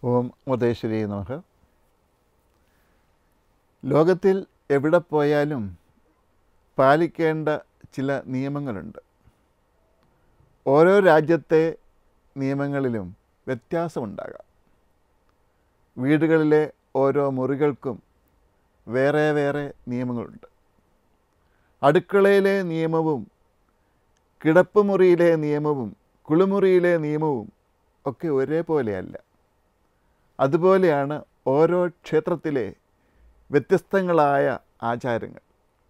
ഓം മുതേശ്വരി നമഃ ലോകത്തിൽ എവിടെ പോയാലും പാലിക്കേണ്ട ചില നിയമങ്ങളുണ്ട് ഓരോ രാജ്യത്തെ നിയമങ്ങളിലും വ്യത്യാസമുണ്ടാകാം വീടുകളിലെ ഓരോ മുറികൾക്കും വേറെ വേറെ നിയമങ്ങളുണ്ട് അടുക്കളയിലെ നിയമവും കിടപ്പുമുറിയിലെ നിയമവും കുളിമുറിയിലെ നിയമവും ഒക്കെ ഒരേപോലെയല്ല അതുപോലെയാണ് ഓരോ ക്ഷേത്രത്തിലെ വ്യത്യസ്തങ്ങളായ ആചാരങ്ങൾ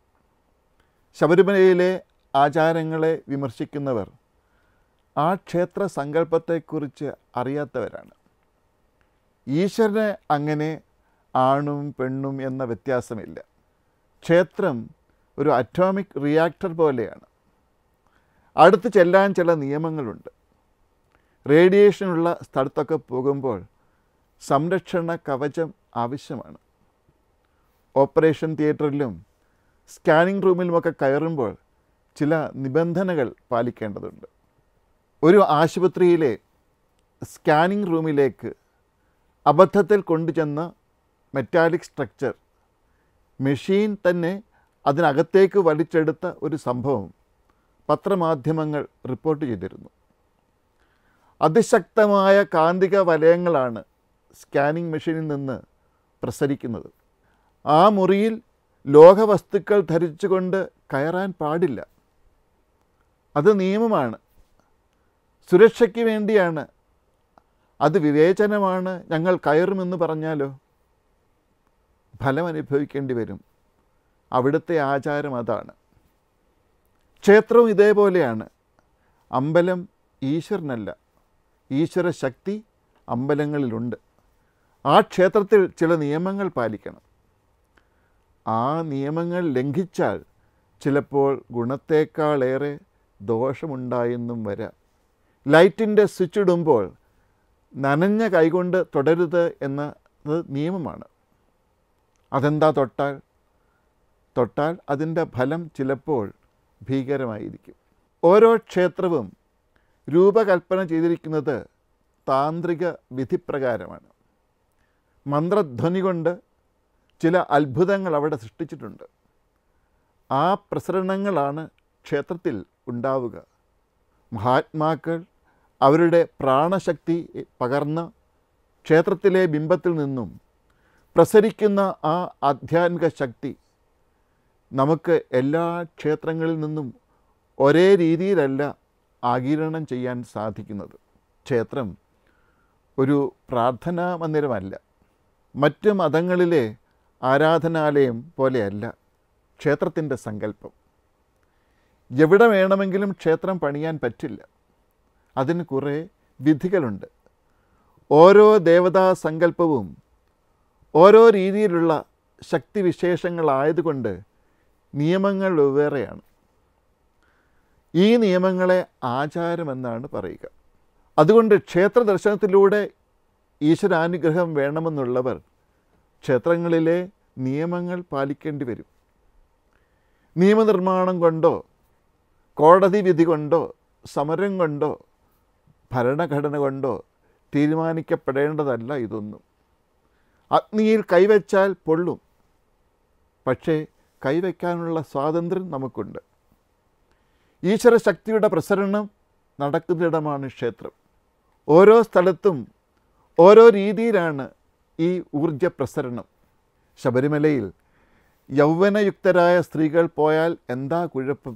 ശബരിമലയിലെ ആചാരങ്ങളെ വിമർശിക്കുന്നവർ ആ ക്ഷേത്ര സങ്കല്പത്തെക്കുറിച്ച് അറിയാത്തവരാണ് ഈശ്വരന് അങ്ങനെ ആണും പെണ്ണും എന്ന വ്യത്യാസമില്ല ക്ഷേത്രം ഒരു അറ്റോമിക് റിയാക്ടർ പോലെയാണ് അടുത്ത് ചെല്ലാൻ ചില നിയമങ്ങളുണ്ട് റേഡിയേഷനുള്ള സ്ഥലത്തൊക്കെ പോകുമ്പോൾ സംരക്ഷണ കവചം ആവശ്യമാണ് ഓപ്പറേഷൻ തിയേറ്ററിലും സ്കാനിംഗ് റൂമിലുമൊക്കെ കയറുമ്പോൾ ചില നിബന്ധനകൾ പാലിക്കേണ്ടതുണ്ട് ഒരു ആശുപത്രിയിലെ സ്കാനിംഗ് റൂമിലേക്ക് അബദ്ധത്തിൽ കൊണ്ടുചെന്ന മെറ്റാലിക് സ്ട്രക്ചർ മെഷീൻ തന്നെ അതിനകത്തേക്ക് വലിച്ചെടുത്ത ഒരു സംഭവം പത്രമാധ്യമങ്ങൾ റിപ്പോർട്ട് ചെയ്തിരുന്നു അതിശക്തമായ കാന്തിക വലയങ്ങളാണ് സ്കാനിംഗ് മെഷീനിൽ നിന്ന് പ്രസരിക്കുന്നത് ആ മുറിയിൽ ലോഹവസ്തുക്കൾ ധരിച്ചുകൊണ്ട് കയറാൻ പാടില്ല അത് നിയമമാണ് സുരക്ഷയ്ക്ക് വേണ്ടിയാണ് അത് വിവേചനമാണ് ഞങ്ങൾ കയറുമെന്ന് പറഞ്ഞാലോ ഫലം അനുഭവിക്കേണ്ടി വരും അവിടുത്തെ ആചാരം അതാണ് ക്ഷേത്രവും ഇതേപോലെയാണ് അമ്പലം ഈശ്വരനല്ല ഈശ്വര ശക്തി അമ്പലങ്ങളിലുണ്ട് ആ ക്ഷേത്രത്തിൽ ചില നിയമങ്ങൾ പാലിക്കണം ആ നിയമങ്ങൾ ലംഘിച്ചാൽ ചിലപ്പോൾ ഗുണത്തേക്കാളേറെ ദോഷമുണ്ടായെന്നും വരാം ലൈറ്റിൻ്റെ സ്വിച്ച് ഇടുമ്പോൾ നനഞ്ഞ കൈകൊണ്ട് തുടരുത് എന്നത് നിയമമാണ് അതെന്താ തൊട്ടാൽ തൊട്ടാൽ അതിൻ്റെ ഫലം ചിലപ്പോൾ ഭീകരമായിരിക്കും ഓരോ ക്ഷേത്രവും രൂപകൽപ്പന ചെയ്തിരിക്കുന്നത് താന്ത്രിക വിധിപ്രകാരമാണ് മന്ത്രധ്വനി കൊണ്ട് ചില അത്ഭുതങ്ങൾ അവിടെ സൃഷ്ടിച്ചിട്ടുണ്ട് ആ പ്രസരണങ്ങളാണ് ക്ഷേത്രത്തിൽ ഉണ്ടാവുക മഹാത്മാക്കൾ അവരുടെ പ്രാണശക്തി പകർന്ന് ക്ഷേത്രത്തിലെ ബിംബത്തിൽ നിന്നും പ്രസരിക്കുന്ന ആ ആധ്യാത്മിക ശക്തി നമുക്ക് എല്ലാ ക്ഷേത്രങ്ങളിൽ നിന്നും ഒരേ രീതിയിലല്ല ആകിരണം ചെയ്യാൻ സാധിക്കുന്നത് ക്ഷേത്രം ഒരു പ്രാർത്ഥനാ മന്ദിരമല്ല മറ്റ് മതങ്ങളിലെ ആരാധനാലയം പോലെയല്ല ക്ഷേത്രത്തിൻ്റെ സങ്കല്പം എവിടെ വേണമെങ്കിലും ക്ഷേത്രം പണിയാൻ പറ്റില്ല അതിന് കുറേ വിധികളുണ്ട് ഓരോ ദേവതാ സങ്കല്പവും ഓരോ രീതിയിലുള്ള ശക്തിവിശേഷങ്ങളായതുകൊണ്ട് നിയമങ്ങൾ വെവ്വേറെയാണ് ഈ നിയമങ്ങളെ ആചാരമെന്നാണ് പറയുക അതുകൊണ്ട് ക്ഷേത്ര ദർശനത്തിലൂടെ ഈശ്വരാനുഗ്രഹം വേണമെന്നുള്ളവർ ക്ഷേത്രങ്ങളിലെ നിയമങ്ങൾ പാലിക്കേണ്ടി വരും നിയമനിർമ്മാണം കൊണ്ടോ കോടതി വിധി കൊണ്ടോ സമരം കൊണ്ടോ ഭരണഘടന കൊണ്ടോ തീരുമാനിക്കപ്പെടേണ്ടതല്ല ഇതൊന്നും അഗ്നിയിൽ കൈവച്ചാൽ പൊള്ളും പക്ഷേ കൈവയ്ക്കാനുള്ള സ്വാതന്ത്ര്യം നമുക്കുണ്ട് ഈശ്വര ശക്തിയുടെ പ്രസരണം നടക്കുന്നിടമാണ് ക്ഷേത്രം ഓരോ സ്ഥലത്തും ഓരോ രീതിയിലാണ് ഈ ഊർജ പ്രസരണം ശബരിമലയിൽ യൗവനയുക്തരായ സ്ത്രീകൾ പോയാൽ എന്താ കുഴപ്പം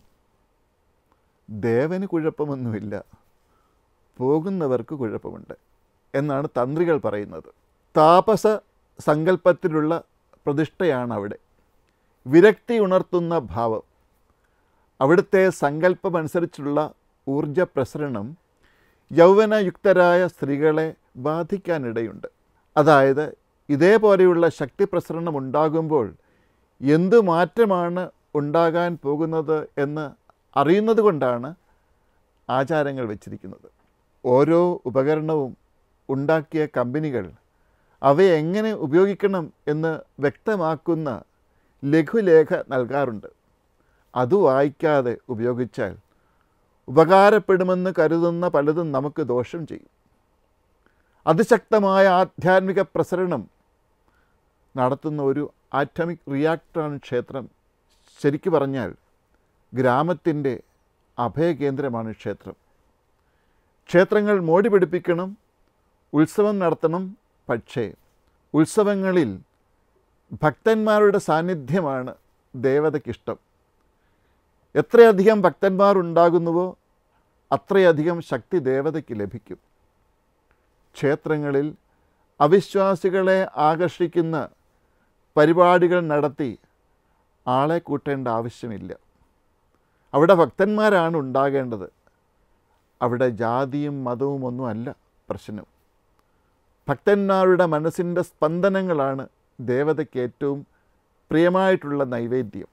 ദേവന് കുഴപ്പമൊന്നുമില്ല പോകുന്നവർക്ക് കുഴപ്പമുണ്ട് എന്നാണ് തന്ത്രികൾ പറയുന്നത് താപസ സങ്കല്പത്തിലുള്ള പ്രതിഷ്ഠയാണ് അവിടെ വിരക്തി ഉണർത്തുന്ന ഭാവം അവിടുത്തെ സങ്കല്പമനുസരിച്ചുള്ള ഊർജ പ്രസരണം യൗവനയുക്തരായ സ്ത്രീകളെ ബാധിക്കാനിടയുണ്ട് അതായത് ഇതേപോലെയുള്ള ശക്തി പ്രസരണം ഉണ്ടാകുമ്പോൾ എന്തു മാറ്റമാണ് ഉണ്ടാകാൻ പോകുന്നത് എന്ന് അറിയുന്നത് കൊണ്ടാണ് ആചാരങ്ങൾ വച്ചിരിക്കുന്നത് ഓരോ ഉപകരണവും ഉണ്ടാക്കിയ കമ്പനികൾ അവയെ എങ്ങനെ ഉപയോഗിക്കണം എന്ന് വ്യക്തമാക്കുന്ന ലഘുലേഖ നൽകാറുണ്ട് അത് വായിക്കാതെ ഉപയോഗിച്ചാൽ ഉപകാരപ്പെടുമെന്ന് കരുതുന്ന പലതും നമുക്ക് ദോഷം ചെയ്യും അതിശക്തമായ ആധ്യാത്മിക പ്രസരണം നടത്തുന്ന ഒരു ആറ്റമിക് റിയാക്ടറാണ് ക്ഷേത്രം ശരിക്കു പറഞ്ഞാൽ ഗ്രാമത്തിൻ്റെ അഭയകേന്ദ്രമാണ് ക്ഷേത്രം ക്ഷേത്രങ്ങൾ മോടി പിടിപ്പിക്കണം ഉത്സവം നടത്തണം പക്ഷേ ഉത്സവങ്ങളിൽ ഭക്തന്മാരുടെ സാന്നിധ്യമാണ് ദേവതയ്ക്കിഷ്ടം എത്രയധികം ഭക്തന്മാർ ഉണ്ടാകുന്നുവോ അത്രയധികം ശക്തി ദേവതയ്ക്ക് ലഭിക്കും ക്ഷേത്രങ്ങളിൽ അവിശ്വാസികളെ ആകർഷിക്കുന്ന പരിപാടികൾ നടത്തി ആളെ കൂട്ടേണ്ട ആവശ്യമില്ല അവിടെ ഭക്തന്മാരാണ് ഉണ്ടാകേണ്ടത് അവിടെ ജാതിയും മതവും ഒന്നും അല്ല പ്രശ്നം ഭക്തന്മാരുടെ മനസ്സിൻ്റെ സ്പന്ദനങ്ങളാണ് ദേവതയ്ക്ക് ഏറ്റവും പ്രിയമായിട്ടുള്ള നൈവേദ്യം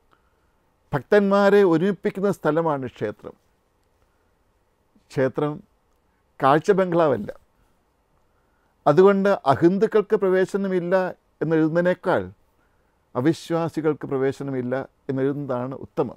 ഭക്തന്മാരെ ഒരുമിപ്പിക്കുന്ന സ്ഥലമാണ് ക്ഷേത്രം ക്ഷേത്രം കാഴ്ച ബംഗ്ലാവല്ല അതുകൊണ്ട് അഹിന്ദുക്കൾക്ക് പ്രവേശനമില്ല എന്നെഴുതുന്നതിനേക്കാൾ അവിശ്വാസികൾക്ക് പ്രവേശനമില്ല എന്നെഴുതുന്നതാണ് ഉത്തമം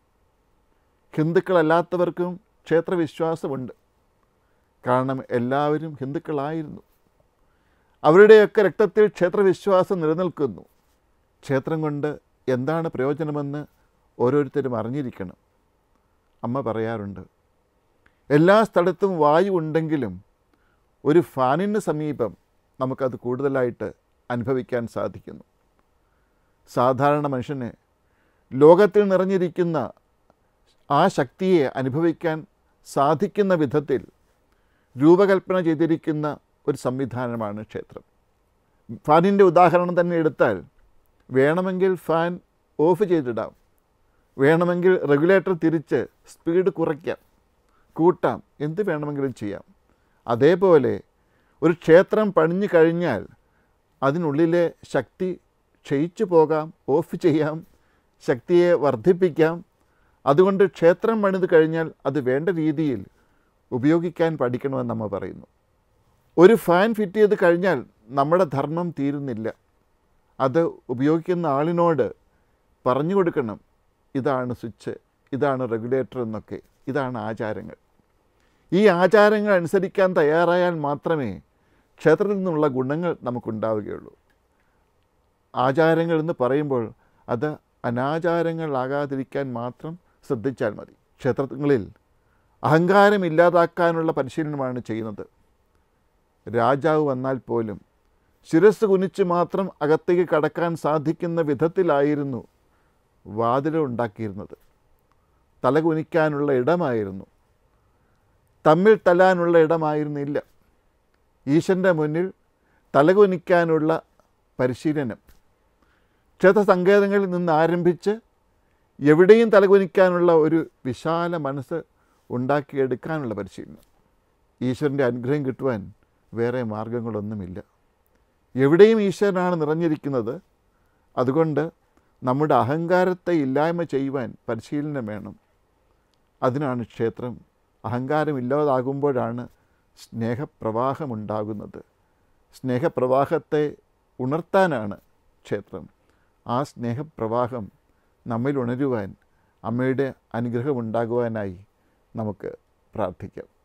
ഹിന്ദുക്കളല്ലാത്തവർക്കും ക്ഷേത്രവിശ്വാസമുണ്ട് കാരണം എല്ലാവരും ഹിന്ദുക്കളായിരുന്നു അവരുടെയൊക്കെ രക്തത്തിൽ ക്ഷേത്രവിശ്വാസം നിലനിൽക്കുന്നു ക്ഷേത്രം കൊണ്ട് എന്താണ് പ്രയോജനമെന്ന് ഓരോരുത്തരും അറിഞ്ഞിരിക്കണം അമ്മ പറയാറുണ്ട് എല്ലാ സ്ഥലത്തും വായു ഉണ്ടെങ്കിലും ഒരു ഫാനിന് സമീപം നമുക്കത് കൂടുതലായിട്ട് അനുഭവിക്കാൻ സാധിക്കുന്നു സാധാരണ മനുഷ്യന് ലോകത്തിൽ നിറഞ്ഞിരിക്കുന്ന ആ ശക്തിയെ അനുഭവിക്കാൻ സാധിക്കുന്ന വിധത്തിൽ രൂപകൽപ്പന ചെയ്തിരിക്കുന്ന ഒരു സംവിധാനമാണ് ക്ഷേത്രം ഫാനിൻ്റെ ഉദാഹരണം തന്നെ എടുത്താൽ വേണമെങ്കിൽ ഫാൻ ഓഫ് ചെയ്തിടാം വേണമെങ്കിൽ റെഗുലേറ്റർ തിരിച്ച് സ്പീഡ് കുറയ്ക്കാം കൂട്ടാം എന്ത് വേണമെങ്കിലും ചെയ്യാം അതേപോലെ ഒരു ക്ഷേത്രം പണിഞ്ഞു കഴിഞ്ഞാൽ അതിനുള്ളിലെ ശക്തി ക്ഷയിച്ചു പോകാം ഓഫ് ചെയ്യാം ശക്തിയെ വർദ്ധിപ്പിക്കാം അതുകൊണ്ട് ക്ഷേത്രം പണിത് കഴിഞ്ഞാൽ അത് വേണ്ട രീതിയിൽ ഉപയോഗിക്കാൻ പഠിക്കണമെന്ന് നമ്മ പറയുന്നു ഒരു ഫാൻ ഫിറ്റ് ചെയ്ത് കഴിഞ്ഞാൽ നമ്മുടെ ധർമ്മം തീരുന്നില്ല അത് ഉപയോഗിക്കുന്ന ആളിനോട് പറഞ്ഞു കൊടുക്കണം ഇതാണ് സ്വിച്ച് ഇതാണ് റെഗുലേറ്റർ എന്നൊക്കെ ഇതാണ് ആചാരങ്ങൾ ഈ ആചാരങ്ങൾ അനുസരിക്കാൻ തയ്യാറായാൽ മാത്രമേ ക്ഷേത്രത്തിൽ നിന്നുള്ള ഗുണങ്ങൾ നമുക്കുണ്ടാവുകയുള്ളൂ ആചാരങ്ങൾ എന്ന് പറയുമ്പോൾ അത് അനാചാരങ്ങളാകാതിരിക്കാൻ മാത്രം ശ്രദ്ധിച്ചാൽ മതി ക്ഷേത്രങ്ങളിൽ അഹങ്കാരം ഇല്ലാതാക്കാനുള്ള പരിശീലനമാണ് ചെയ്യുന്നത് രാജാവ് വന്നാൽ പോലും ശിരസ് കുനിച്ച് മാത്രം അകത്തേക്ക് കടക്കാൻ സാധിക്കുന്ന വിധത്തിലായിരുന്നു വാതിൽ ഉണ്ടാക്കിയിരുന്നത് തല കുനിക്കാനുള്ള ഇടമായിരുന്നു തമ്മിൽ തല്ലാനുള്ള ഇടമായിരുന്നില്ല ഈശ്വരൻ്റെ മുന്നിൽ തലകുനിക്കാനുള്ള പരിശീലനം ക്ഷേത്ര സങ്കേതങ്ങളിൽ നിന്ന് ആരംഭിച്ച് എവിടെയും തലകുനിക്കാനുള്ള ഒരു വിശാല മനസ്സ് ഉണ്ടാക്കിയെടുക്കാനുള്ള പരിശീലനം ഈശ്വരൻ്റെ അനുഗ്രഹം കിട്ടുവാൻ വേറെ മാർഗങ്ങളൊന്നുമില്ല എവിടെയും ഈശ്വരനാണ് നിറഞ്ഞിരിക്കുന്നത് അതുകൊണ്ട് നമ്മുടെ അഹങ്കാരത്തെ ഇല്ലായ്മ ചെയ്യുവാൻ പരിശീലനം വേണം അതിനാണ് ക്ഷേത്രം അഹങ്കാരമില്ലാതാകുമ്പോഴാണ് സ്നേഹപ്രവാഹമുണ്ടാകുന്നത് സ്നേഹപ്രവാഹത്തെ ഉണർത്താനാണ് ക്ഷേത്രം ആ സ്നേഹപ്രവാഹം നമ്മിൽ ഉണരുവാൻ അമ്മയുടെ അനുഗ്രഹമുണ്ടാകുവാനായി നമുക്ക് പ്രാർത്ഥിക്കാം